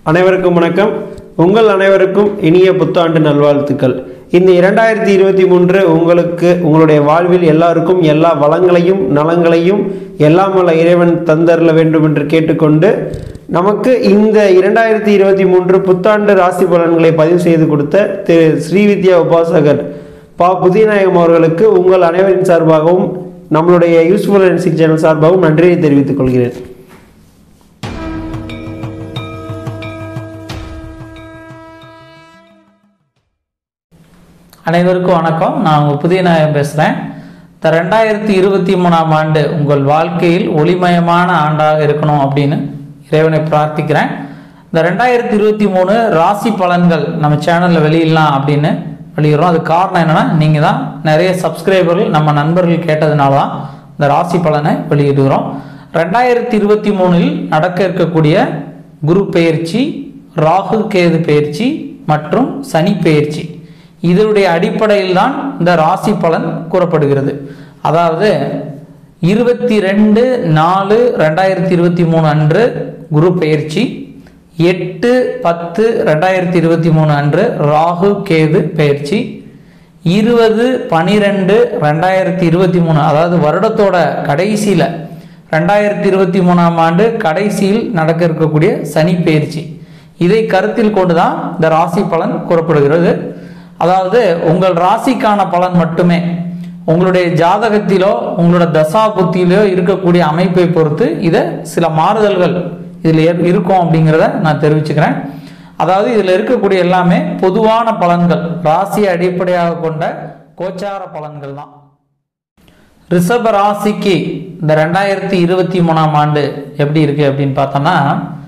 அனைவருக்கும் வணக்கம் உங்கள் அனைவருக்கும் இனிய புத்தாண்டு நல்வாழ்த்துக்கள் இந்த இரண்டாயிரத்தி இருபத்தி மூன்று உங்களுக்கு உங்களுடைய வாழ்வில் எல்லாருக்கும் எல்லா வளங்களையும் நலங்களையும் எல்லாம் வல்ல இறைவன் தந்தரல வேண்டும் என்று கேட்டுக்கொண்டு நமக்கு இந்த இரண்டாயிரத்தி இருபத்தி மூன்று புத்தாண்டு ராசி பலன்களை பதிவு செய்து கொடுத்த திரு ஸ்ரீவித்யா உபாசகர் பா புதியநாயகம் அவர்களுக்கு உங்கள் அனைவரின் சார்பாகவும் நம்மளுடைய யூஸ்ஃபுல் அண்ட் சேனல் சார்பாகவும் நன்றியை தெரிவித்துக் கொள்கிறேன் அனைவருக்கும் வணக்கம் நான் உங்கள் புதிய நாயகம் பேசுகிறேன் இந்த ரெண்டாயிரத்தி இருபத்தி மூணாம் ஆண்டு உங்கள் வாழ்க்கையில் ஒளிமயமான ஆண்டாக இருக்கணும் அப்படின்னு இறைவனை பிரார்த்திக்கிறேன் இந்த ரெண்டாயிரத்தி இருபத்தி மூணு ராசி பலன்கள் நம்ம சேனலில் வெளியிடலாம் அப்படின்னு வெளியிடுறோம் அது காரணம் என்னென்னா நீங்கள் தான் நிறைய சப்ஸ்கிரைபர்கள் நம்ம நண்பர்கள் கேட்டதுனால தான் இந்த ராசி பலனை வெளியிடுகிறோம் ரெண்டாயிரத்தி இருபத்தி மூணில் நடக்க இருக்கக்கூடிய குரு பெயர்ச்சி ராகு கேது பெயர்ச்சி மற்றும் சனி பெயர்ச்சி இதனுடைய அடிப்படையில் தான் இந்த ராசி பலன் கூறப்படுகிறது அதாவது இருபத்தி ரெண்டு நாலு ரெண்டாயிரத்தி இருபத்தி மூணு அன்று குரு பெயர்ச்சி எட்டு பத்து ரெண்டாயிரத்தி இருபத்தி மூணு அன்று ராகு கேது பெயர்ச்சி இருபது பனிரெண்டு ரெண்டாயிரத்தி இருபத்தி மூணு அதாவது வருடத்தோட கடைசியில் ரெண்டாயிரத்தி இருபத்தி மூணாம் ஆண்டு கடைசியில் நடக்க இருக்கக்கூடிய சனி பெயர்ச்சி இதை கருத்தில் கொண்டு தான் இந்த ராசி பலன் கூறப்படுகிறது அதாவது உங்கள் ராசிக்கான பலன் மட்டுமே உங்களுடைய ஜாதகத்திலோ உங்களோட தசா புத்தியிலோ இருக்கக்கூடிய அமைப்பை பொறுத்து இதை சில மாறுதல்கள் இதில் ஏற்- இருக்கும் அப்படிங்கிறத நான் தெரிவிச்சுக்கிறேன் அதாவது இதில் இருக்கக்கூடிய எல்லாமே பொதுவான பலன்கள் ராசியை அடிப்படையாக கொண்ட கோச்சார பலன்கள் தான் ரிஷப ராசிக்கு இந்த ரெண்டாயிரத்தி இருபத்தி மூணாம் ஆண்டு எப்படி இருக்கு அப்படின்னு பார்த்தோம்னா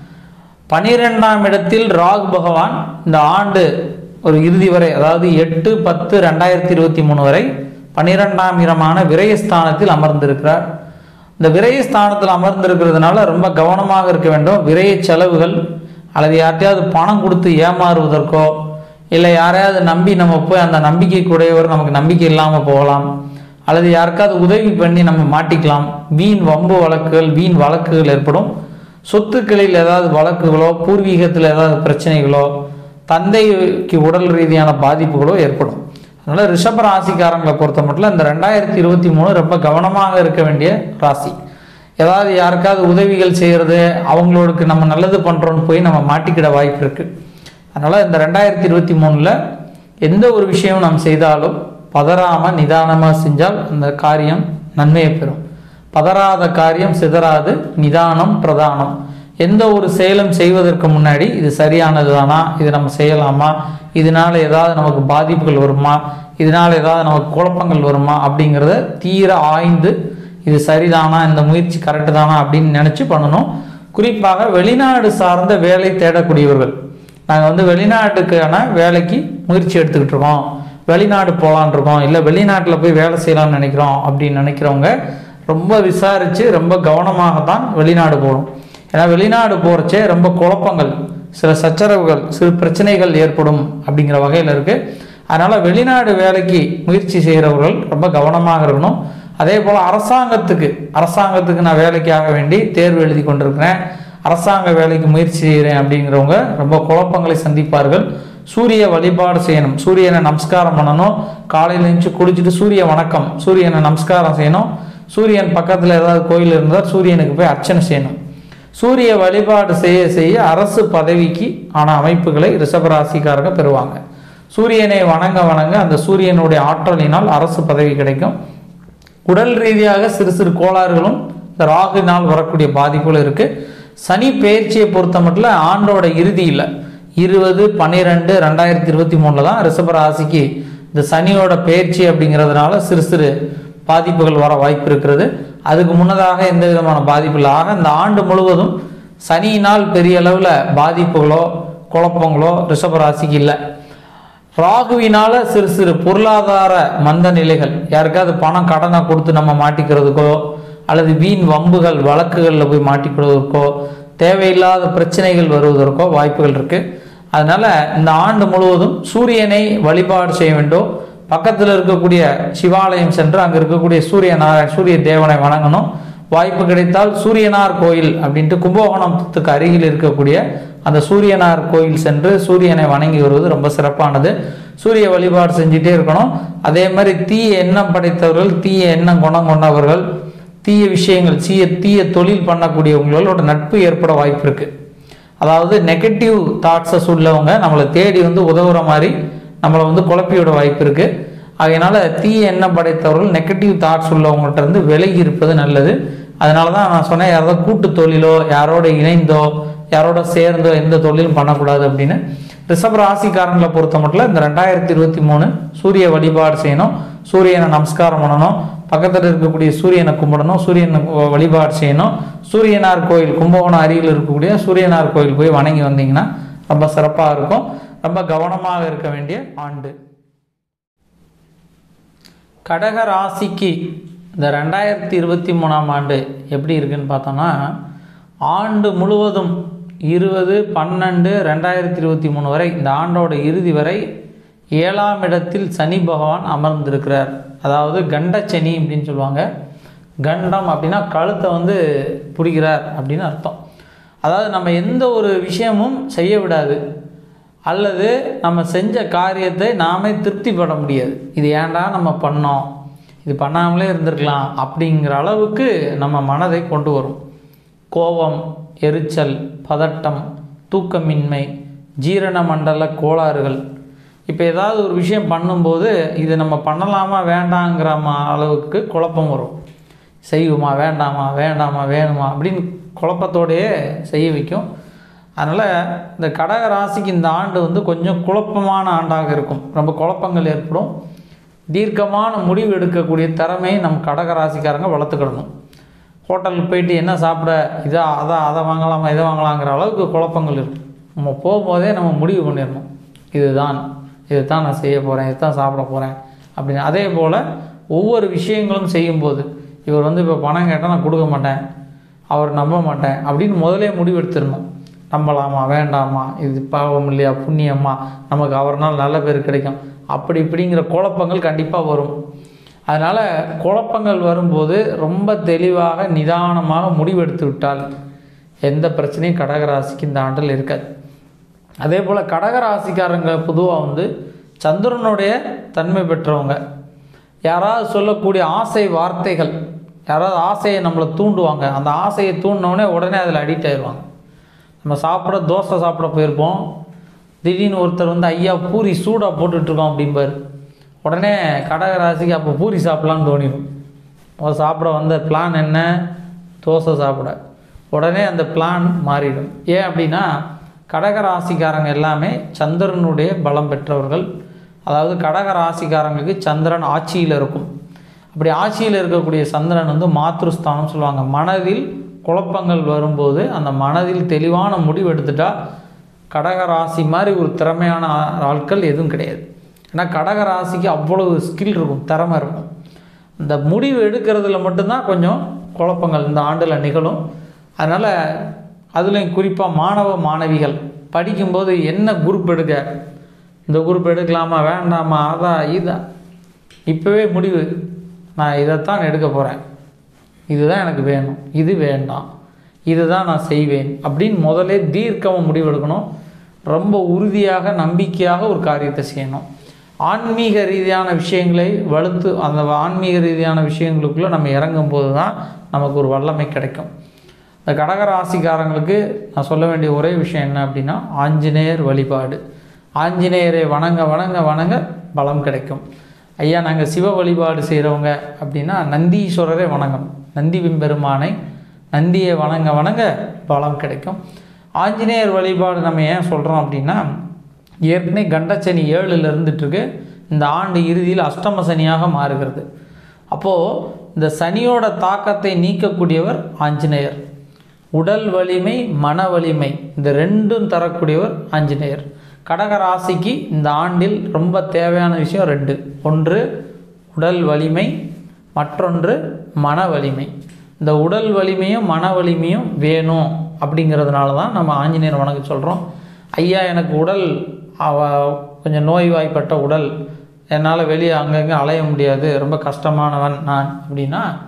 பனிரெண்டாம் இடத்தில் ராகு பகவான் இந்த ஆண்டு ஒரு இறுதி வரை அதாவது எட்டு பத்து ரெண்டாயிரத்தி இருபத்தி மூணு வரை பனிரெண்டாம் இடமான விரயஸ்தானத்தில் அமர்ந்திருக்கிறார் இந்த விரயஸ்தானத்தில் அமர்ந்திருக்கிறதுனால ரொம்ப கவனமாக இருக்க வேண்டும் விரய செலவுகள் அல்லது யார்ட்டையாவது பணம் கொடுத்து ஏமாறுவதற்கோ இல்லை யாரையாவது நம்பி நம்ம போய் அந்த நம்பிக்கைக்குடையவர் நமக்கு நம்பிக்கை இல்லாமல் போகலாம் அல்லது யாருக்காவது உதவி பண்ணி நம்ம மாட்டிக்கலாம் வீண் வம்பு வழக்குகள் வீண் வழக்குகள் ஏற்படும் சொத்துக்களில் ஏதாவது வழக்குகளோ பூர்வீகத்தில் ஏதாவது பிரச்சனைகளோ தந்தைக்கு உடல் ரீதியான பாதிப்புகளோ ஏற்படும் அதனால ரிஷப ராசிக்காரங்களை பொறுத்த மட்டும் இந்த ரெண்டாயிரத்தி இருபத்தி மூணு ரொம்ப கவனமாக இருக்க வேண்டிய ராசி ஏதாவது யாருக்காவது உதவிகள் செய்கிறது அவங்களுக்கு நம்ம நல்லது பண்ணுறோன்னு போய் நம்ம மாட்டிக்கிட வாய்ப்பு இருக்குது அதனால் இந்த ரெண்டாயிரத்தி இருபத்தி மூணில் எந்த ஒரு விஷயம் நாம் செய்தாலும் பதறாமல் நிதானமாக செஞ்சால் அந்த காரியம் நன்மையை பெறும் பதறாத காரியம் சிதறாது நிதானம் பிரதானம் எந்த ஒரு செயலும் செய்வதற்கு முன்னாடி இது சரியானது தானா இது நம்ம செய்யலாமா இதனால ஏதாவது நமக்கு பாதிப்புகள் வருமா இதனால ஏதாவது நமக்கு குழப்பங்கள் வருமா அப்படிங்கிறத தீர ஆய்ந்து இது சரிதானா இந்த முயற்சி கரெக்டு தானா அப்படின்னு நினச்சி பண்ணணும் குறிப்பாக வெளிநாடு சார்ந்த வேலை தேடக்கூடியவர்கள் நாங்கள் வந்து வெளிநாட்டுக்கான வேலைக்கு முயற்சி எடுத்துக்கிட்டு இருக்கோம் வெளிநாடு போகலான் இருக்கோம் இல்லை வெளிநாட்டில் போய் வேலை செய்யலாம்னு நினைக்கிறோம் அப்படின்னு நினைக்கிறவங்க ரொம்ப விசாரித்து ரொம்ப கவனமாக தான் வெளிநாடு போகணும் ஏன்னா வெளிநாடு போகிறச்சே ரொம்ப குழப்பங்கள் சில சச்சரவுகள் சிறு பிரச்சனைகள் ஏற்படும் அப்படிங்கிற வகையில் இருக்குது அதனால் வெளிநாடு வேலைக்கு முயற்சி செய்கிறவர்கள் ரொம்ப கவனமாக இருக்கணும் அதே போல் அரசாங்கத்துக்கு அரசாங்கத்துக்கு நான் வேலைக்காக வேண்டி தேர்வு எழுதி கொண்டிருக்கிறேன் அரசாங்க வேலைக்கு முயற்சி செய்கிறேன் அப்படிங்கிறவங்க ரொம்ப குழப்பங்களை சந்திப்பார்கள் சூரிய வழிபாடு செய்யணும் சூரியனை நமஸ்காரம் பண்ணணும் காலையில் எழுந்துச்சு குளிச்சுட்டு சூரிய வணக்கம் சூரியனை நமஸ்காரம் செய்யணும் சூரியன் பக்கத்தில் ஏதாவது கோயில் இருந்தால் சூரியனுக்கு போய் அர்ச்சனை செய்யணும் சூரிய வழிபாடு செய்ய செய்ய அரசு பதவிக்கு ஆன அமைப்புகளை ரிஷபராசிக்காரங்க பெறுவாங்க சூரியனை வணங்க வணங்க அந்த சூரியனுடைய ஆற்றலினால் அரசு பதவி கிடைக்கும் உடல் ரீதியாக சிறு சிறு கோளாறுகளும் இந்த ராகுனால் வரக்கூடிய பாதிப்புகள் இருக்கு சனி பெயர்ச்சியை பொறுத்த மட்டும் ஆண்டோட இறுதியில் இருபது பன்னிரெண்டு ரெண்டாயிரத்தி இருபத்தி மூணில் தான் ரிஷபராசிக்கு இந்த சனியோட பெயர்ச்சி அப்படிங்கிறதுனால சிறு சிறு பாதிப்புகள் வர வாய்ப்பு இருக்கிறது அதுக்கு முன்னதாக எந்த விதமான பாதிப்பு இல்லை ஆக இந்த ஆண்டு முழுவதும் சனியினால் பெரிய அளவில் பாதிப்புகளோ குழப்பங்களோ ரிஷபராசிக்கு இல்லை ராகுவினால சிறு சிறு பொருளாதார மந்த நிலைகள் யாருக்காவது பணம் கடனை கொடுத்து நம்ம மாட்டிக்கிறதுக்கோ அல்லது வீண் வம்புகள் வழக்குகளில் போய் மாட்டிக்கிறதுக்கோ தேவையில்லாத பிரச்சனைகள் வருவதற்கோ வாய்ப்புகள் இருக்கு அதனால இந்த ஆண்டு முழுவதும் சூரியனை வழிபாடு செய்ய வேண்டும் பக்கத்தில் இருக்கக்கூடிய சிவாலயம் சென்று அங்கே இருக்கக்கூடிய சூரிய நாராயண சூரிய தேவனை வணங்கணும் வாய்ப்பு கிடைத்தால் சூரியனார் கோயில் அப்படின்ட்டு கும்பகோணத்துக்கு அருகில் இருக்கக்கூடிய அந்த சூரியனார் கோயில் சென்று சூரியனை வணங்கி வருவது ரொம்ப சிறப்பானது சூரிய வழிபாடு செஞ்சுட்டே இருக்கணும் அதே மாதிரி தீய எண்ணம் படைத்தவர்கள் தீய எண்ணம் குணம் கொண்டவர்கள் தீய விஷயங்கள் தீய தீய தொழில் பண்ணக்கூடியவங்களோட நட்பு ஏற்பட வாய்ப்பு இருக்கு அதாவது நெகட்டிவ் தாட்ஸஸ் உள்ளவங்க நம்மளை தேடி வந்து உதவுற மாதிரி நம்மளை வந்து குழப்பியோட வாய்ப்பு இருக்கு அதனால தீய எண்ணம் படைத்தவர்கள் நெகட்டிவ் தாட்ஸ் உள்ளவங்கள்ட்ட இருந்து விலகி இருப்பது நல்லது அதனால தான் நான் சொன்னேன் யாராவது கூட்டு தொழிலோ யாரோட இணைந்தோ யாரோட சேர்ந்தோ எந்த தொழிலும் பண்ணக்கூடாது அப்படின்னு ரிஷப ராசிக்காரங்களை பொறுத்த மட்டும் இந்த ரெண்டாயிரத்தி இருபத்தி மூணு சூரிய வழிபாடு செய்யணும் சூரியனை நமஸ்காரம் பண்ணணும் பக்கத்தில் இருக்கக்கூடிய சூரியனை கும்பிடணும் சூரியனை வ- வழிபாடு செய்யணும் சூரியனார் கோயில் கும்பகோணம் அருகில் இருக்கக்கூடிய சூரியனார் கோயில் போய் வணங்கி வந்தீங்கன்னா ரொம்ப சிறப்பாக இருக்கும் ரொம்ப கவனமாக இருக்க வேண்டிய ஆண்டு கடக ராசிக்கு இந்த ரெண்டாயிரத்தி இருபத்தி மூணாம் ஆண்டு எப்படி இருக்குன்னு பார்த்தோம்னா ஆண்டு முழுவதும் இருபது பன்னெண்டு ரெண்டாயிரத்தி இருபத்தி மூணு வரை இந்த ஆண்டோட இறுதி வரை ஏழாம் இடத்தில் சனி பகவான் அமர்ந்திருக்கிறார் அதாவது கண்டச்சனி அப்படின்னு சொல்லுவாங்க கண்டம் அப்படின்னா கழுத்தை வந்து பிடிக்கிறார் அப்படின்னு அர்த்தம் அதாவது நம்ம எந்த ஒரு விஷயமும் செய்ய விடாது அல்லது நம்ம செஞ்ச காரியத்தை நாமே திருப்திப்பட முடியாது இது ஏன்டா நம்ம பண்ணோம் இது பண்ணாமலே இருந்திருக்கலாம் அப்படிங்கிற அளவுக்கு நம்ம மனதை கொண்டு வரும் கோபம் எரிச்சல் பதட்டம் தூக்கமின்மை ஜீரண மண்டல கோளாறுகள் இப்போ ஏதாவது ஒரு விஷயம் பண்ணும்போது இது நம்ம பண்ணலாமா வேண்டாங்கிற மா- அளவுக்கு குழப்பம் வரும் செய்வோமா வேண்டாமா வேண்டாமா வேணுமா அப்படின்னு குழப்பத்தோடையே செய்ய வைக்கும் அதனால் இந்த கடக ராசிக்கு இந்த ஆண்டு வந்து கொஞ்சம் குழப்பமான ஆண்டாக இருக்கும் ரொம்ப குழப்பங்கள் ஏற்படும் தீர்க்கமான முடிவு எடுக்கக்கூடிய திறமையை நம்ம கடக ராசிக்காரங்க வளர்த்துக்கிடணும் ஹோட்டலுக்கு போயிட்டு என்ன சாப்பிட இதா அதான் அதை வாங்கலாமா இதை வாங்கலாங்கிற அளவுக்கு குழப்பங்கள் இருக்கும் நம்ம போகும்போதே நம்ம முடிவு பண்ணிடணும் இதுதான் இதுதான் நான் செய்ய போகிறேன் இதுதான் சாப்பிட போகிறேன் அப்படின்னு அதே போல் ஒவ்வொரு விஷயங்களும் செய்யும்போது இவர் வந்து இப்போ பணம் கேட்டால் நான் கொடுக்க மாட்டேன் அவர் நம்ப மாட்டேன் அப்படின்னு முதலே முடிவு எடுத்துடணும் நம்பலாமா வேண்டாமா இது பாவம் இல்லையா புண்ணியமா நமக்கு அவர்னால் நல்ல பேர் கிடைக்கும் அப்படி இப்படிங்கிற குழப்பங்கள் கண்டிப்பாக வரும் அதனால் குழப்பங்கள் வரும்போது ரொம்ப தெளிவாக நிதானமாக முடிவெடுத்து விட்டால் எந்த பிரச்சனையும் கடகராசிக்கு இந்த ஆண்டில் இருக்காது அதே போல் கடகராசிக்காரங்க பொதுவாக வந்து சந்திரனுடைய தன்மை பெற்றவங்க யாராவது சொல்லக்கூடிய ஆசை வார்த்தைகள் யாராவது ஆசையை நம்மளை தூண்டுவாங்க அந்த ஆசையை தூண்டினோடனே உடனே அதில் அடிக்ட் ஆயிடுவாங்க நம்ம சாப்பிட தோசை சாப்பிட போயிருப்போம் திடீர்னு ஒருத்தர் வந்து ஐயா பூரி சூடாக போட்டுட்ருக்கோம் அப்படிம்பார் உடனே கடகராசிக்கு அப்போ பூரி சாப்பிட்லான்னு தோணிடும் அவர் சாப்பிட வந்த பிளான் என்ன தோசை சாப்பிட உடனே அந்த பிளான் மாறிடும் ஏன் அப்படின்னா கடக ராசிக்காரங்க எல்லாமே சந்திரனுடைய பலம் பெற்றவர்கள் அதாவது கடக ராசிக்காரங்களுக்கு சந்திரன் ஆட்சியில் இருக்கும் அப்படி ஆட்சியில் இருக்கக்கூடிய சந்திரன் வந்து மாத்ருஸ்தானம் சொல்லுவாங்க மனதில் குழப்பங்கள் வரும்போது அந்த மனதில் தெளிவான முடிவு எடுத்துட்டா கடக ராசி மாதிரி ஒரு திறமையான ஆ- ஆட்கள் எதுவும் கிடையாது ஏன்னா கடக ராசிக்கு அவ்வளவு ஸ்கில் இருக்கும் திறமை இருக்கும் இந்த முடிவு எடுக்கிறதுல மட்டும்தான் கொஞ்சம் குழப்பங்கள் இந்த ஆண்டில் நிகழும் அதனால் அதுலேயும் குறிப்பாக மாணவ மாணவிகள் படிக்கும்போது என்ன குரூப் எடுக்க இந்த குரூப் எடுக்கலாமா வேண்டாமா அதா இதா இப்போவே முடிவு நான் இதைத்தான் எடுக்க போகிறேன் இதுதான் எனக்கு வேணும் இது வேண்டாம் இதுதான் நான் செய்வேன் அப்படின்னு முதல்ல தீர்க்கமாக முடிவெடுக்கணும் ரொம்ப உறுதியாக நம்பிக்கையாக ஒரு காரியத்தை செய்யணும் ஆன்மீக ரீதியான விஷயங்களை வலுத்து அந்த ஆன்மீக ரீதியான விஷயங்களுக்குள்ளே நம்ம இறங்கும் போது தான் நமக்கு ஒரு வல்லமை கிடைக்கும் இந்த கடக ராசிக்காரங்களுக்கு நான் சொல்ல வேண்டிய ஒரே விஷயம் என்ன அப்படின்னா ஆஞ்சநேயர் வழிபாடு ஆஞ்சநேயரை வணங்க வணங்க வணங்க பலம் கிடைக்கும் ஐயா நாங்கள் சிவ வழிபாடு செய்கிறவங்க அப்படின்னா நந்தீஸ்வரரை வணங்கணும் நந்தி பெருமானை நந்தியை வணங்க வணங்க பலம் கிடைக்கும் ஆஞ்சநேயர் வழிபாடு நம்ம ஏன் சொல்கிறோம் அப்படின்னா ஏற்கனவே கண்டச்சனி ஏழில் இருந்துட்டுருக்கு இந்த ஆண்டு இறுதியில் அஷ்டம சனியாக மாறுகிறது அப்போது இந்த சனியோட தாக்கத்தை நீக்கக்கூடியவர் ஆஞ்சநேயர் உடல் வலிமை மன வலிமை இந்த ரெண்டும் தரக்கூடியவர் ஆஞ்சநேயர் கடக ராசிக்கு இந்த ஆண்டில் ரொம்ப தேவையான விஷயம் ரெண்டு ஒன்று உடல் வலிமை மற்றொன்று மன வலிமை இந்த உடல் வலிமையும் மன வலிமையும் வேணும் அப்படிங்கிறதுனால தான் நம்ம ஆஞ்சநேயர் வணங்க சொல்கிறோம் ஐயா எனக்கு உடல் அவ கொஞ்சம் நோய்வாய்ப்பட்ட உடல் என்னால் வெளியே அங்கங்கே அலைய முடியாது ரொம்ப கஷ்டமானவன் நான் அப்படின்னா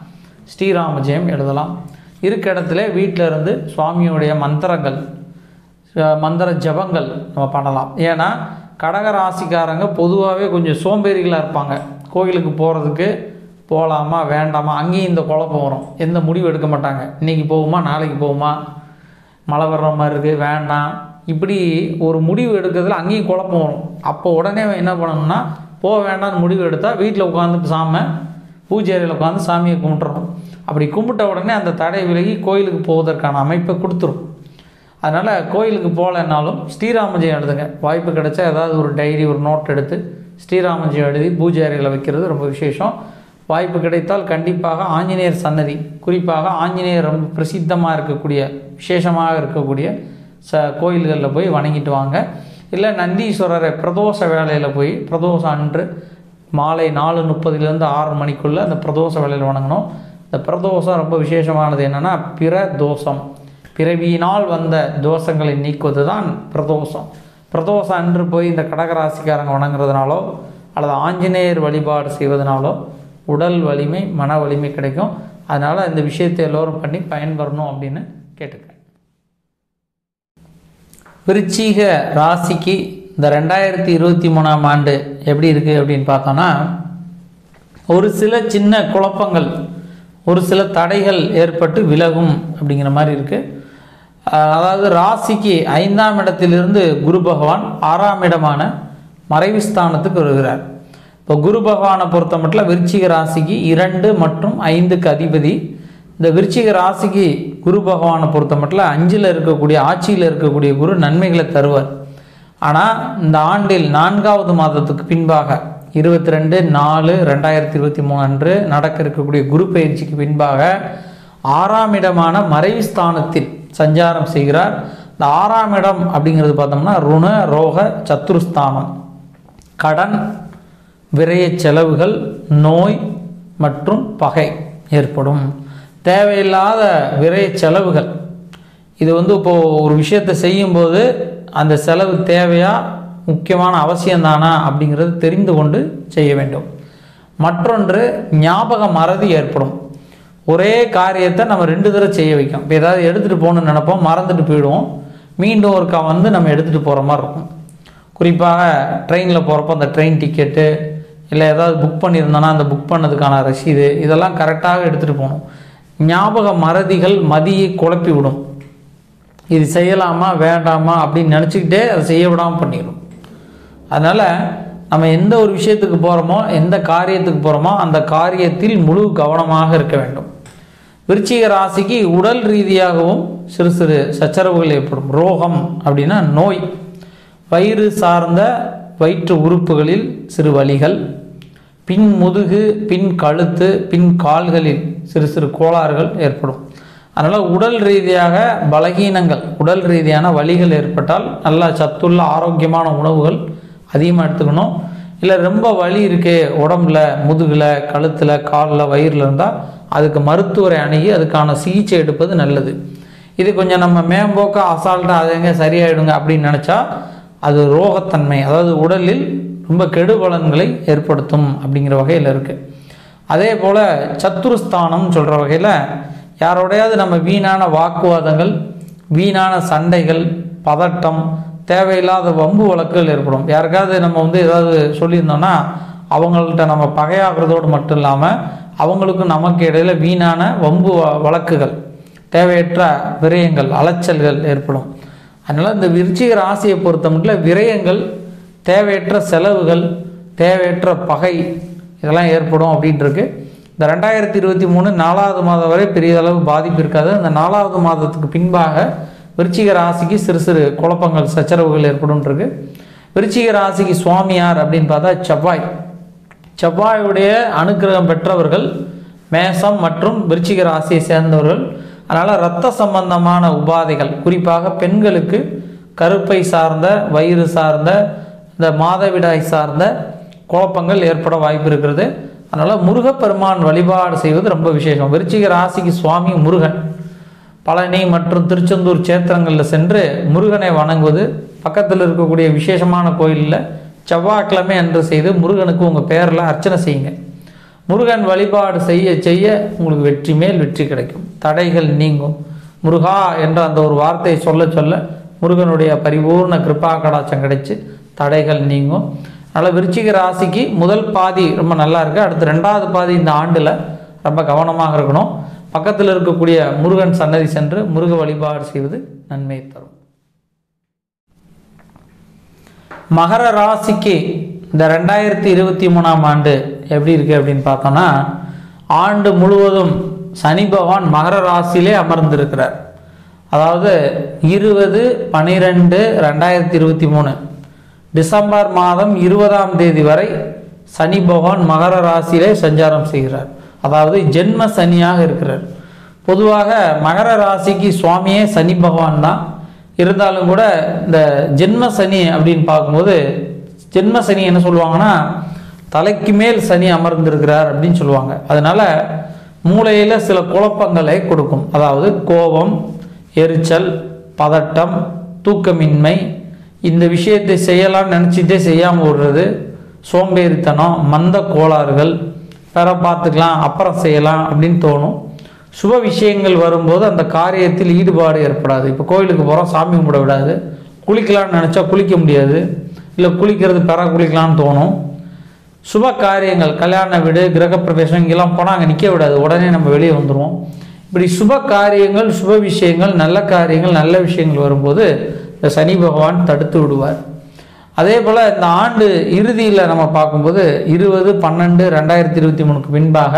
ஸ்ரீராம ஜெயம் எழுதலாம் இருக்க இடத்துல வீட்டில் இருந்து சுவாமியுடைய மந்திரங்கள் அஹ், மந்திர ஜபங்கள் நம்ம பண்ணலாம் ஏன்னா கடக ராசிக்காரங்க பொதுவாகவே கொஞ்சம் சோம்பேறிகளாக இருப்பாங்க கோயிலுக்கு போகிறதுக்கு போகலாமா வேண்டாமா அங்கேயும் இந்த குழப்பம் வரும் எந்த முடிவு எடுக்க மாட்டாங்க இன்றைக்கி போகுமா நாளைக்கு போகுமா மழை வர்ற மாதிரி இருக்குது வேண்டாம் இப்படி ஒரு முடிவு எடுக்கிறதுல அங்கேயும் குழப்பம் வரும் அப்போ உடனே என்ன பண்ணணும்னா போக வேண்டாம்னு முடிவு எடுத்தால் வீட்டில் உட்காந்து சாம பூஜை அறையில் உட்காந்து சாமியை கும்பிட்றோம் அப்படி கும்பிட்ட உடனே அந்த தடை விலகி கோயிலுக்கு போவதற்கான அமைப்பை கொடுத்துரும் அதனால் கோயிலுக்கு போகலைன்னாலும் ஸ்ரீராமஜெயம் எழுதுங்க வாய்ப்பு கிடைச்சா ஏதாவது ஒரு டைரி ஒரு நோட் எடுத்து ஸ்ரீராமஜெயம் எழுதி பூஜை அறையில் வைக்கிறது ரொம்ப விசேஷம் வாய்ப்பு கிடைத்தால் கண்டிப்பாக ஆஞ்சநேயர் சன்னதி குறிப்பாக ஆஞ்சநேயர் ரொம்ப பிரசித்தமாக இருக்கக்கூடிய விசேஷமாக இருக்கக்கூடிய ச கோயில்களில் போய் வணங்கிட்டு வாங்க இல்லை நந்தீஸ்வரரை பிரதோஷ வேலையில் போய் பிரதோஷம் அன்று மாலை நாலு முப்பதுலேருந்து ஆறு மணிக்குள்ளே அந்த பிரதோஷ வேலையில் வணங்கணும் இந்த பிரதோஷம் ரொம்ப விசேஷமானது என்னென்னா பிற தோஷம் பிறவியினால் வந்த தோஷங்களை நீக்குவது தான் பிரதோஷம் பிரதோஷம் அன்று போய் இந்த கடகராசிக்காரங்க வணங்குறதுனாலோ அல்லது ஆஞ்சநேயர் வழிபாடு செய்வதனாலோ உடல் வலிமை மன வலிமை கிடைக்கும் அதனால் இந்த விஷயத்தை எல்லோரும் பண்ணி பயன்பெறணும் அப்படின்னு கேட்டுக்கிறேன் விருச்சிக ராசிக்கு இந்த ரெண்டாயிரத்தி இருபத்தி மூணாம் ஆண்டு எப்படி இருக்குது அப்படின்னு பார்த்தோன்னா ஒரு சில சின்ன குழப்பங்கள் ஒரு சில தடைகள் ஏற்பட்டு விலகும் அப்படிங்கிற மாதிரி இருக்குது அதாவது ராசிக்கு ஐந்தாம் இடத்திலிருந்து குரு பகவான் ஆறாம் இடமான மறைவு ஸ்தானத்துக்கு வருகிறார் இப்போ குரு பகவானை பொறுத்த மட்டும் விருச்சிக ராசிக்கு இரண்டு மற்றும் ஐந்துக்கு அதிபதி இந்த விருச்சிக ராசிக்கு குரு பகவானை பொறுத்த மட்டும் அஞ்சில் இருக்கக்கூடிய ஆட்சியில் இருக்கக்கூடிய குரு நன்மைகளை தருவார் ஆனால் இந்த ஆண்டில் நான்காவது மாதத்துக்கு பின்பாக இருபத்தி ரெண்டு நாலு ரெண்டாயிரத்தி இருபத்தி மூணு அன்று நடக்க இருக்கக்கூடிய குரு பயிற்சிக்கு பின்பாக ஆறாம் இடமான மறைவு ஸ்தானத்தில் சஞ்சாரம் செய்கிறார் இந்த ஆறாம் இடம் அப்படிங்கிறது பார்த்தோம்னா ருண ரோக சத்துருஸ்தானம் கடன் விரய செலவுகள் நோய் மற்றும் பகை ஏற்படும் தேவையில்லாத விரய செலவுகள் இது வந்து இப்போது ஒரு விஷயத்தை செய்யும்போது அந்த செலவு தேவையா முக்கியமான அவசியம்தானா அப்படிங்கிறது தெரிந்து கொண்டு செய்ய வேண்டும் மற்றொன்று ஞாபக மறதி ஏற்படும் ஒரே காரியத்தை நம்ம ரெண்டு தடவை செய்ய வைக்கும் இப்போ ஏதாவது எடுத்துகிட்டு போகணும்னு நினைப்போம் மறந்துட்டு போயிடுவோம் மீண்டும் ஒருக்கா வந்து நம்ம எடுத்துகிட்டு போகிற மாதிரி இருக்கும் குறிப்பாக ட்ரெயினில் போகிறப்போ அந்த ட்ரெயின் டிக்கெட்டு இல்லை ஏதாவது புக் பண்ணியிருந்தோன்னா அந்த புக் பண்ணதுக்கான ரசீது இதெல்லாம் கரெக்டாக எடுத்துகிட்டு போகணும் ஞாபக மறதிகள் மதியை குழப்பி விடும் இது செய்யலாமா வேண்டாமா அப்படின்னு நினச்சிக்கிட்டே அதை செய்ய விடாமல் பண்ணிடும் அதனால் நம்ம எந்த ஒரு விஷயத்துக்கு போகிறோமோ எந்த காரியத்துக்கு போகிறோமோ அந்த காரியத்தில் முழு கவனமாக இருக்க வேண்டும் விருச்சிக ராசிக்கு உடல் ரீதியாகவும் சிறு சிறு சச்சரவுகள் ஏற்படும் ரோகம் அப்படின்னா நோய் வயிறு சார்ந்த வயிற்று உறுப்புகளில் சிறு வலிகள் பின் முதுகு பின் கழுத்து பின் கால்களில் சிறு சிறு கோளாறுகள் ஏற்படும் அதனால் உடல் ரீதியாக பலகீனங்கள் உடல் ரீதியான வலிகள் ஏற்பட்டால் நல்லா சத்துள்ள ஆரோக்கியமான உணவுகள் அதிகமாக எடுத்துக்கணும் இல்லை ரொம்ப வலி இருக்கே உடம்புல முதுகில் கழுத்தில் காலில் வயிறில் இருந்தால் அதுக்கு மருத்துவரை அணுகி அதுக்கான சிகிச்சை எடுப்பது நல்லது இது கொஞ்சம் நம்ம மேம்போக்க அசால்ட்டாக அது எங்கே சரியாயிடுங்க அப்படின்னு நினச்சா அது ரோகத்தன்மை அதாவது உடலில் ரொம்ப கெடுபலன்களை ஏற்படுத்தும் அப்படிங்கிற வகையில் இருக்குது அதே போல் சத்துருஸ்தானம்னு சொல்கிற வகையில் யாரோடையாவது நம்ம வீணான வாக்குவாதங்கள் வீணான சண்டைகள் பதட்டம் தேவையில்லாத வம்பு வழக்குகள் ஏற்படும் யாருக்காவது நம்ம வந்து ஏதாவது சொல்லியிருந்தோம்னா அவங்கள்ட்ட நம்ம பகையாகிறதோடு மட்டும் இல்லாமல் அவங்களுக்கும் நமக்கு இடையில வீணான வம்பு வ- வழக்குகள் தேவையற்ற விரயங்கள் அலைச்சல்கள் ஏற்படும் அதனால் இந்த விருச்சிக ராசியை பொறுத்த மட்டும் விரயங்கள் தேவையற்ற செலவுகள் தேவையற்ற பகை இதெல்லாம் ஏற்படும் அப்படின்ட்டுருக்கு இந்த ரெண்டாயிரத்தி இருபத்தி மூணு நாலாவது மாதம் வரை பெரிய அளவு பாதிப்பு இருக்காது அந்த நாலாவது மாதத்துக்கு பின்பாக விருச்சிக ராசிக்கு சிறு சிறு குழப்பங்கள் சச்சரவுகள் ஏற்படும் இருக்கு விருச்சிக ராசிக்கு சுவாமியார் அப்படின்னு பார்த்தா செவ்வாய் செவ்வாயுடைய அனுக்கிரகம் பெற்றவர்கள் மேசம் மற்றும் விருச்சிக ராசியை சேர்ந்தவர்கள் அதனால் இரத்த சம்பந்தமான உபாதைகள் குறிப்பாக பெண்களுக்கு கருப்பை சார்ந்த வயிறு சார்ந்த இந்த மாதவிடாய் சார்ந்த குழப்பங்கள் ஏற்பட வாய்ப்பு இருக்கிறது அதனால் முருகப்பெருமான் வழிபாடு செய்வது ரொம்ப விசேஷம் விருச்சிக ராசிக்கு சுவாமி முருகன் பழனி மற்றும் திருச்செந்தூர் சேத்திரங்களில் சென்று முருகனை வணங்குவது பக்கத்தில் இருக்கக்கூடிய விசேஷமான கோயிலில் செவ்வாய்க்கிழமை அன்று செய்து முருகனுக்கு உங்கள் பேரில் அர்ச்சனை செய்யுங்க முருகன் வழிபாடு செய்ய செய்ய உங்களுக்கு வெற்றி மேல் வெற்றி கிடைக்கும் தடைகள் நீங்கும் முருகா என்ற அந்த ஒரு வார்த்தையை சொல்ல சொல்ல முருகனுடைய பரிபூர்ண கிருபா கடாச்சம் கிடைச்சு தடைகள் நீங்கும் அதனால் விருச்சிக ராசிக்கு முதல் பாதி ரொம்ப நல்லா இருக்குது அடுத்து ரெண்டாவது பாதி இந்த ஆண்டில் ரொம்ப கவனமாக இருக்கணும் பக்கத்தில் இருக்கக்கூடிய முருகன் சன்னதி சென்று முருக வழிபாடு செய்வது நன்மை தரும் மகர ராசிக்கு இந்த ரெண்டாயிரத்தி இருபத்தி மூணாம் ஆண்டு எப்படி இருக்கு அப்படின்னு பார்த்தோம்னா ஆண்டு முழுவதும் சனி பகவான் மகர ராசியிலே அமர்ந்திருக்கிறார் அதாவது இருபது பன்னிரெண்டு ரெண்டாயிரத்தி இருபத்தி மூணு டிசம்பர் மாதம் இருபதாம் தேதி வரை சனி பகவான் மகர ராசியிலே சஞ்சாரம் செய்கிறார் அதாவது ஜென்ம சனியாக இருக்கிறார் பொதுவாக மகர ராசிக்கு சுவாமியே சனி பகவான் தான் இருந்தாலும் கூட இந்த ஜென்ம சனி அப்படின்னு பார்க்கும்போது ஜென்ம சனி என்ன சொல்லுவாங்கன்னா தலைக்கு மேல் சனி அமர்ந்திருக்கிறார் அப்படின்னு சொல்லுவாங்க அதனால மூளையில் சில குழப்பங்களை கொடுக்கும் அதாவது கோபம் எரிச்சல் பதட்டம் தூக்கமின்மை இந்த விஷயத்தை செய்யலாம்னு நினச்சிட்டே செய்யாமல் விடுறது சோம்பேறித்தனம் மந்த கோளாறுகள் பிற பார்த்துக்கலாம் அப்புறம் செய்யலாம் அப்படின்னு தோணும் சுப விஷயங்கள் வரும்போது அந்த காரியத்தில் ஈடுபாடு ஏற்படாது இப்போ கோயிலுக்கு போகிறோம் சாமி கும்பிட விடாது குளிக்கலாம்னு நினச்சா குளிக்க முடியாது இல்லை குளிக்கிறது பிற குளிக்கலாம்னு தோணும் சுப காரியங்கள் கல்யாண வீடு கிரகப்பிரவேசம் இங்கெல்லாம் போனால் அங்கே நிற்க விடாது உடனே நம்ம வெளியே வந்துடுவோம் இப்படி சுப காரியங்கள் சுப விஷயங்கள் நல்ல காரியங்கள் நல்ல விஷயங்கள் வரும்போது இந்த சனி பகவான் தடுத்து விடுவார் அதே போல் இந்த ஆண்டு இறுதியில் நம்ம பார்க்கும்போது இருபது பன்னெண்டு ரெண்டாயிரத்தி இருபத்தி மூணுக்கு பின்பாக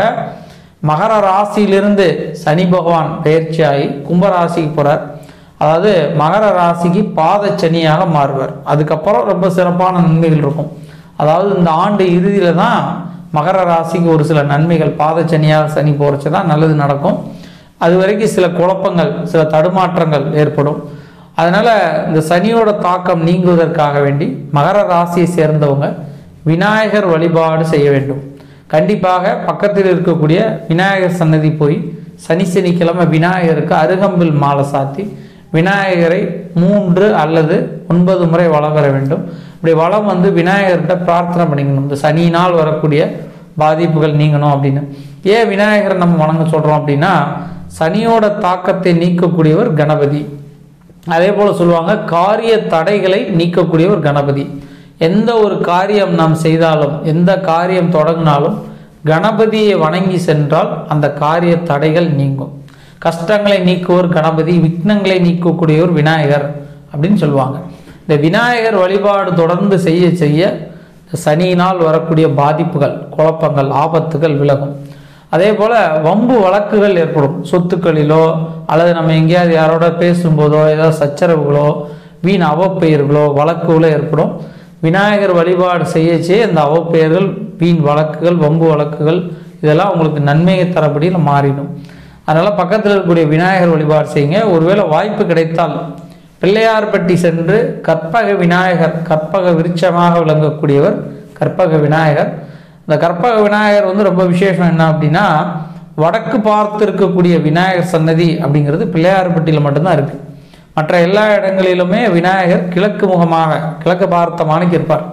மகர ராசியிலிருந்து சனி பகவான் பயிற்சியாகி கும்பராசிக்கு போகிறார் அதாவது மகர ராசிக்கு பாத சனியாக மாறுவார் அதுக்கப்புறம் ரொம்ப சிறப்பான நன்மைகள் இருக்கும் அதாவது இந்த ஆண்டு இறுதியில் தான் மகர ராசிக்கு ஒரு சில நன்மைகள் பாத சனியாக சனி போகிறச்சு தான் நல்லது நடக்கும் அது வரைக்கும் சில குழப்பங்கள் சில தடுமாற்றங்கள் ஏற்படும் அதனால் இந்த சனியோட தாக்கம் நீங்குவதற்காக வேண்டி மகர ராசியை சேர்ந்தவங்க விநாயகர் வழிபாடு செய்ய வேண்டும் கண்டிப்பாக பக்கத்தில் இருக்கக்கூடிய விநாயகர் சன்னதி போய் சனி சனிக்கிழமை விநாயகருக்கு அருகம்பில் மாலை சாத்தி விநாயகரை மூன்று அல்லது ஒன்பது முறை வலம் வர வேண்டும் இப்படி வளம் வந்து விநாயகர்கிட்ட பிரார்த்தனை பண்ணிக்கணும் இந்த சனியினால் வரக்கூடிய பாதிப்புகள் நீங்கணும் அப்படின்னு ஏன் விநாயகரை நம்ம வணங்க சொல்கிறோம் அப்படின்னா சனியோட தாக்கத்தை நீக்கக்கூடியவர் கணபதி அதே போல் சொல்லுவாங்க காரிய தடைகளை நீக்கக்கூடியவர் கணபதி எந்த ஒரு காரியம் நாம் செய்தாலும் எந்த காரியம் தொடங்கினாலும் கணபதியை வணங்கி சென்றால் அந்த காரிய தடைகள் நீங்கும் கஷ்டங்களை நீக்குவோர் கணபதி விக்னங்களை நீக்கக்கூடியவர் விநாயகர் அப்படின்னு சொல்லுவாங்க இந்த விநாயகர் வழிபாடு தொடர்ந்து செய்ய செய்ய சனியினால் வரக்கூடிய பாதிப்புகள் குழப்பங்கள் ஆபத்துகள் விலகும் அதே போல் வம்பு வழக்குகள் ஏற்படும் சொத்துக்களிலோ அல்லது நம்ம எங்கேயாவது யாரோட பேசும்போதோ ஏதாவது சச்சரவுகளோ வீண் அவப்பெயர்களோ வழக்குகளோ ஏற்படும் விநாயகர் வழிபாடு செய்ய செய்ய இந்த அவப்பெயர்கள் வீண் வழக்குகள் வம்பு வழக்குகள் இதெல்லாம் உங்களுக்கு நன்மையை தரப்படியில் மாறிடும் அதனால் பக்கத்தில் இருக்கக்கூடிய விநாயகர் வழிபாடு செய்யுங்க ஒருவேளை வாய்ப்பு கிடைத்தால் பிள்ளையார்பட்டி சென்று கற்பக விநாயகர் கற்பக விருட்சமாக விளங்கக்கூடியவர் கற்பக விநாயகர் இந்த கற்பக விநாயகர் வந்து ரொம்ப விசேஷம் என்ன அப்படின்னா வடக்கு பார்த்து இருக்கக்கூடிய விநாயகர் சன்னதி அப்படிங்கிறது பிள்ளையார்பட்டியில் மட்டும்தான் இருக்கு மற்ற எல்லா இடங்களிலுமே விநாயகர் கிழக்கு முகமாக கிழக்கு பார்த்தமானிக்கு இருப்பார்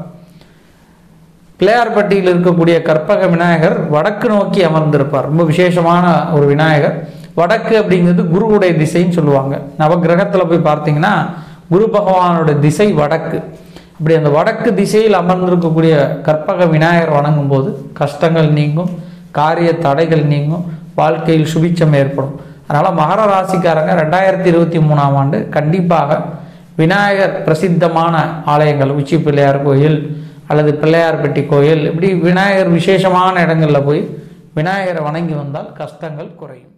பிள்ளையார்பட்டியில் இருக்கக்கூடிய கற்பக விநாயகர் வடக்கு நோக்கி அமர்ந்திருப்பார் ரொம்ப விசேஷமான ஒரு விநாயகர் வடக்கு அப்படிங்கிறது குருவுடைய திசைன்னு சொல்லுவாங்க நவகிரகத்தில் போய் பார்த்தீங்கன்னா குரு பகவானோட திசை வடக்கு இப்படி அந்த வடக்கு திசையில் அமர்ந்திருக்கக்கூடிய கற்பக விநாயகர் வணங்கும் போது கஷ்டங்கள் நீங்கும் காரிய தடைகள் நீங்கும் வாழ்க்கையில் சுபிச்சம் ஏற்படும் அதனால் மகர ராசிக்காரங்க ரெண்டாயிரத்தி இருபத்தி மூணாம் ஆண்டு கண்டிப்பாக விநாயகர் பிரசித்தமான ஆலயங்கள் உச்சி பிள்ளையார் கோயில் அல்லது பிள்ளையார்பட்டி கோயில் இப்படி விநாயகர் விசேஷமான இடங்களில் போய் விநாயகரை வணங்கி வந்தால் கஷ்டங்கள் குறையும்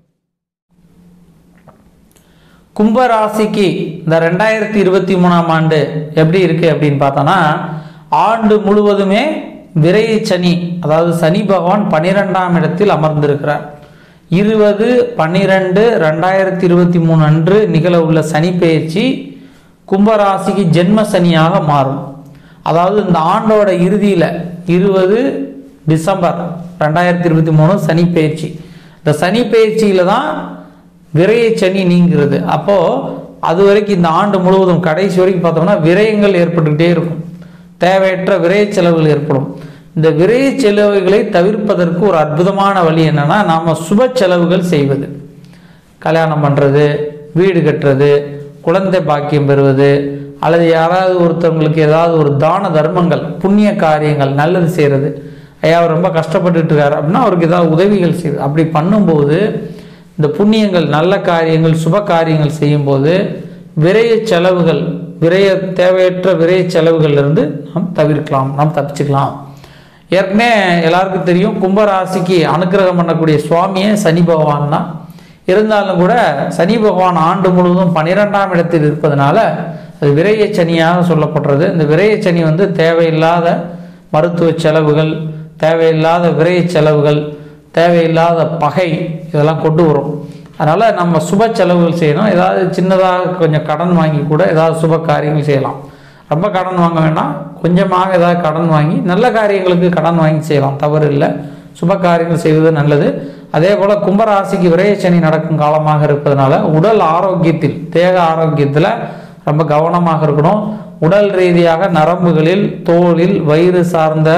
கும்பராசிக்கு இந்த ரெண்டாயிரத்தி இருபத்தி மூணாம் ஆண்டு எப்படி இருக்கு அப்படின்னு பார்த்தோன்னா ஆண்டு முழுவதுமே விரைய சனி அதாவது சனி பகவான் பன்னிரெண்டாம் இடத்தில் அமர்ந்திருக்கிறார் இருபது பன்னிரெண்டு ரெண்டாயிரத்தி இருபத்தி மூணு அன்று நிகழ உள்ள சனி பெயர்ச்சி கும்பராசிக்கு ஜென்ம சனியாக மாறும் அதாவது இந்த ஆண்டோட இறுதியில் இருபது டிசம்பர் ரெண்டாயிரத்தி இருபத்தி மூணு சனி பெயர்ச்சி இந்த சனி பெயர்ச்சியில் தான் விரைய சனி நீங்கிறது அப்போது அது வரைக்கும் இந்த ஆண்டு முழுவதும் கடைசி வரைக்கும் பார்த்தோம்னா விரயங்கள் ஏற்பட்டுக்கிட்டே இருக்கும் தேவையற்ற விரய செலவுகள் ஏற்படும் இந்த விரைய செலவுகளை தவிர்ப்பதற்கு ஒரு அற்புதமான வழி என்னன்னா நாம சுப செலவுகள் செய்வது கல்யாணம் பண்ணுறது வீடு கட்டுறது குழந்தை பாக்கியம் பெறுவது அல்லது யாராவது ஒருத்தவங்களுக்கு ஏதாவது ஒரு தான தர்மங்கள் புண்ணிய காரியங்கள் நல்லது செய்கிறது ஐயா அவர் ரொம்ப கஷ்டப்பட்டுட்டு இருக்காரு அப்படின்னா அவருக்கு ஏதாவது உதவிகள் செய்யுது அப்படி பண்ணும்போது இந்த புண்ணியங்கள் நல்ல காரியங்கள் சுப காரியங்கள் செய்யும்போது விரைய செலவுகள் விரைய தேவையற்ற விரைய செலவுகள்ல இருந்து நாம் தவிர்க்கலாம் நாம் தப்பிச்சுக்கலாம் ஏற்கனவே எல்லாருக்கும் தெரியும் கும்பராசிக்கு அனுக்கிரகம் பண்ணக்கூடிய சுவாமியே சனி பகவான் தான் இருந்தாலும் கூட சனி பகவான் ஆண்டு முழுவதும் பன்னிரெண்டாம் இடத்தில் இருப்பதனால அது விரைய சனியாக சொல்லப்படுறது இந்த விரைய சனி வந்து தேவையில்லாத மருத்துவ செலவுகள் தேவையில்லாத விரைய செலவுகள் தேவையில்லாத பகை இதெல்லாம் கொண்டு வரும் அதனால் நம்ம சுப செலவுகள் செய்யணும் ஏதாவது சின்னதாக கொஞ்சம் கடன் வாங்கி கூட ஏதாவது சுப காரியங்கள் செய்யலாம் ரொம்ப கடன் வாங்க வேண்டாம் கொஞ்சமாக ஏதாவது கடன் வாங்கி நல்ல காரியங்களுக்கு கடன் வாங்கி செய்யலாம் தவறு இல்லை சுப காரியங்கள் செய்வது நல்லது அதே போல் கும்பராசிக்கு விரயச்சனி நடக்கும் காலமாக இருப்பதனால உடல் ஆரோக்கியத்தில் தேக ஆரோக்கியத்தில் ரொம்ப கவனமாக இருக்கணும் உடல் ரீதியாக நரம்புகளில் தோலில் வயிறு சார்ந்த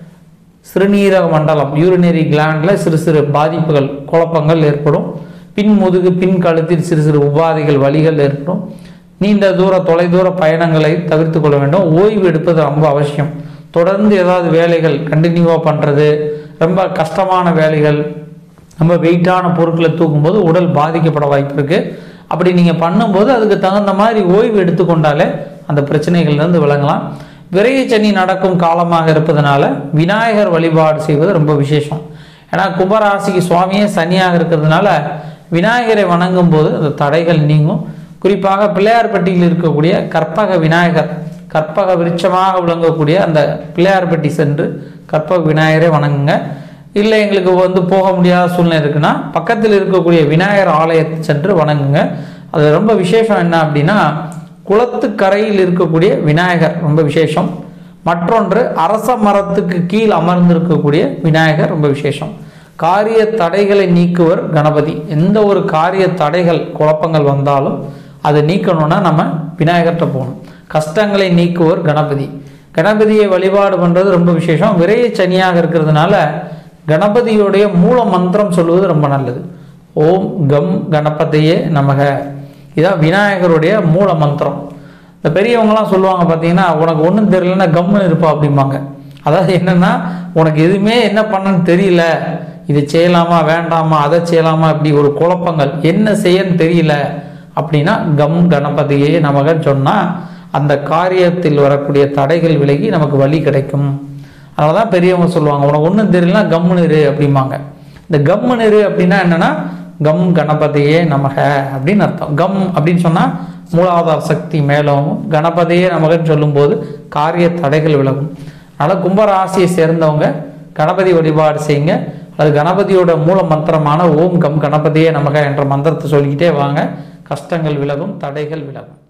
சிறுநீரக மண்டலம் யூரினரி கிளாண்டில் சிறு சிறு பாதிப்புகள் குழப்பங்கள் ஏற்படும் பின் முதுகு பின் கழுத்தில் சிறு சிறு உபாதைகள் வலிகள் ஏற்படும் நீண்ட தூர தொலைதூர பயணங்களை தவிர்த்து கொள்ள வேண்டும் ஓய்வு எடுப்பது ரொம்ப அவசியம் தொடர்ந்து ஏதாவது வேலைகள் கண்டினியூவாக பண்ணுறது ரொம்ப கஷ்டமான வேலைகள் ரொம்ப வெயிட்டான பொருட்களை தூக்கும்போது உடல் பாதிக்கப்பட வாய்ப்பு இருக்குது அப்படி நீங்கள் பண்ணும்போது அதுக்கு தகுந்த மாதிரி ஓய்வு எடுத்துக்கொண்டாலே அந்த பிரச்சனைகள்லேருந்து விளங்கலாம் விரைய சனி நடக்கும் காலமாக இருப்பதனால விநாயகர் வழிபாடு செய்வது ரொம்ப விசேஷம் ஏன்னா கும்பராசிக்கு சுவாமியே சனியாக இருக்கிறதுனால விநாயகரை வணங்கும் போது அந்த தடைகள் நீங்கும் குறிப்பாக பிள்ளையார்பட்டியில் இருக்கக்கூடிய கற்பக விநாயகர் கற்பக விருட்சமாக விளங்கக்கூடிய அந்த பிள்ளையார்பட்டி சென்று கற்பக விநாயகரை வணங்குங்க இல்லை எங்களுக்கு வந்து போக முடியாத சூழ்நிலை இருக்குன்னா பக்கத்தில் இருக்கக்கூடிய விநாயகர் ஆலயத்தை சென்று வணங்குங்க அது ரொம்ப விசேஷம் என்ன அப்படின்னா குளத்துக்கரையில் இருக்கக்கூடிய விநாயகர் ரொம்ப விசேஷம் மற்றொன்று அரச மரத்துக்கு கீழ் அமர்ந்திருக்கக்கூடிய விநாயகர் ரொம்ப விசேஷம் காரிய தடைகளை நீக்குவர் கணபதி எந்த ஒரு காரிய தடைகள் குழப்பங்கள் வந்தாலும் அதை நீக்கணும்னா நம்ம விநாயகர்கிட்ட போகணும் கஷ்டங்களை நீக்குவர் கணபதி கணபதியை வழிபாடு பண்ணுறது ரொம்ப விசேஷம் விரைய சனியாக இருக்கிறதுனால கணபதியுடைய மூல மந்திரம் சொல்வது ரொம்ப நல்லது ஓம் கம் கணபதியே நமக இதான் விநாயகருடைய மூல மந்திரம் இந்த பெரியவங்கலாம் சொல்லுவாங்க பார்த்தீங்கன்னா உனக்கு ஒன்றும் தெரியலன்னா கம்முன்னு இருப்பா அப்படிம்பாங்க அதாவது என்னன்னா உனக்கு எதுவுமே என்ன பண்ணன்னு தெரியல இதை செய்யலாமா வேண்டாமா அதை செய்யலாமா இப்படி ஒரு குழப்பங்கள் என்ன செய்யன்னு தெரியல அப்படின்னா கம் கணபதியே நமகன்னு சொன்னால் அந்த காரியத்தில் வரக்கூடிய தடைகள் விலகி நமக்கு வழி கிடைக்கும் அதனால தான் பெரியவங்க சொல்லுவாங்க உனக்கு ஒன்றும் தெரியலனா கம்முன்னு இரு அப்படிம்பாங்க இந்த கம்முன்னு இரு அப்படின்னா என்னன்னா கம் கணபதியே நமக அப்படின்னு அர்த்தம் கம் அப்படின்னு சொன்னால் மூலாதார சக்தி மேலோங்கும் கணபதியே நமகன்னு சொல்லும்போது காரிய தடைகள் விலகும் அதனால் கும்பராசியை சேர்ந்தவங்க கணபதி வழிபாடு செய்யுங்க அது கணபதியோட மூல மந்திரமான ஓம் கம் கணபதியே நமக என்ற மந்திரத்தை சொல்லிக்கிட்டே வாங்க கஷ்டங்கள் விலகும் தடைகள் விலகும்